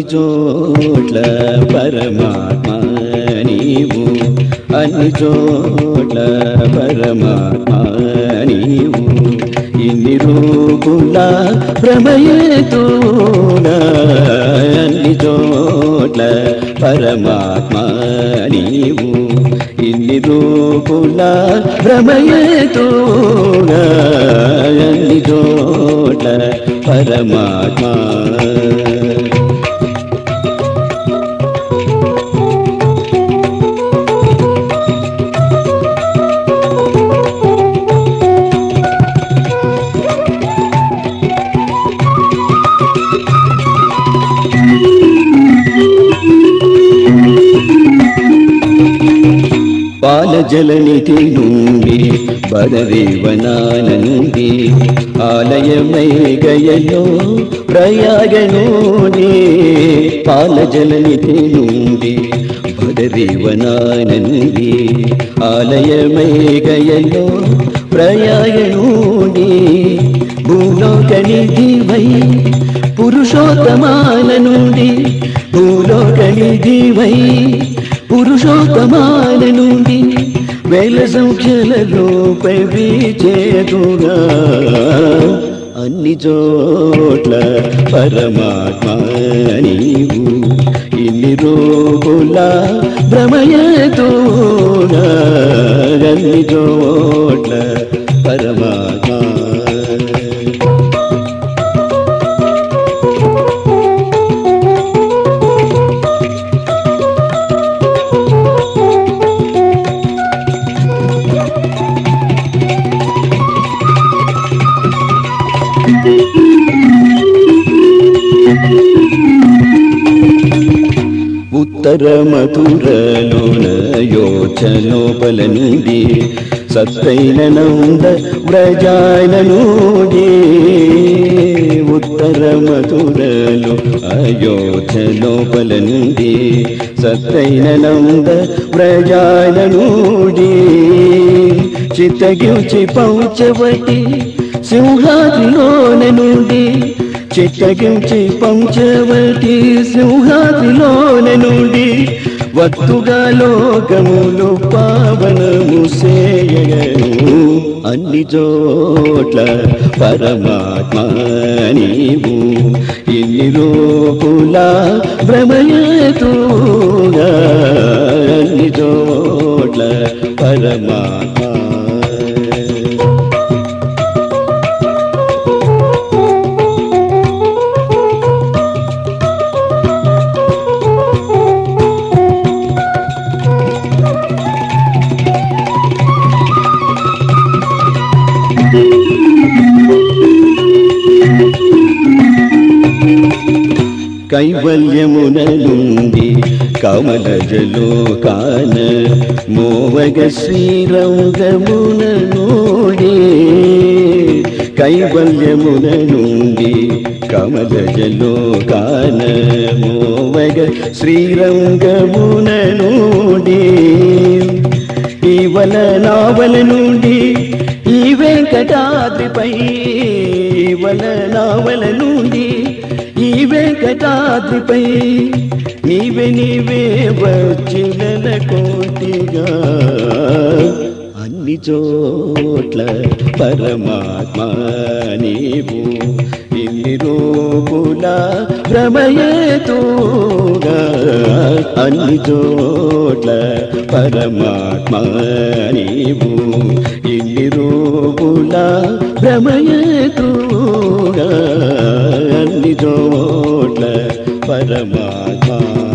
చోట్ల పరమాత్మ నీవు అన్ని చోట్ల పరమాత్మ నీవు ఇన్ని రూపుల భ్రమయేతూన అన్ని చోట్ల పరమాత్మ నీవు ఇన్ని రూపుల భ్రమయేతూన అన్ని చోట్ల పరమాత్మ పాలజలనిధి నుండి బదరీవనాల నుండి ఆలయమై గయలో ప్రయాగ నుండి పాలజలనిధి నుండి బదరీవనాల నుండి ఆలయమై గయలో ప్రయాగ నుండి భూలోకనిధివై పురుషోత్తమాల నుండి భూలోకనిధివై పురుషోత్తమాల నుండి వేల సంఖ్యలలో చేతుగా అన్ని చోట్ల పరమాత్మ నీవు ఇన్ని రోజుల భ్రమయతోగా అన్ని చోట్ల పరమాత్మ ఉత్తర మధురలోన యోచనోపల నుండి సత్తైన నంద వ్రజాయన నుండి ఉత్తర మధురలో అయోచనోపల నుండి సత్తైన నంద వ్రజాయన నుండి చిత్తగించి పౌచవటి సింహాద్రిలోన నుండి చిత్తగించి పంచవటి సింహాద్రిలోన నుండి వత్తుగా లోకములు పావనము సేయగను అన్ని చోట్ల పరమాత్మ నీవు ఇన్ని రూపుల భ్రమయతూగా అన్ని చోట్ల పరమాత్మ కైవల్యమున నుండి కమలజలో కాన మోవగ శ్రీరంగమున నోడి కైవల్యమున నుండి కమలజలో కాన మోవగ శ్రీరంగమున నోడి ఈవల నావల నుండి ఈ వెంకటాద్రిపై ఈవల నావల నుండి ఈ వెంకటాద్రిపై నీవే నీవే వచ్చిన కోటిగా అన్ని చోట్ల పరమాత్మ నీవు ఇన్ని రూపుల భ్రమయేతోగా అన్ని చోట్ల పరమాత్మ నీవు ఇన్ని రూపుల భ్రమయేతోగా అన్ని చోట్ల పరమాత్మ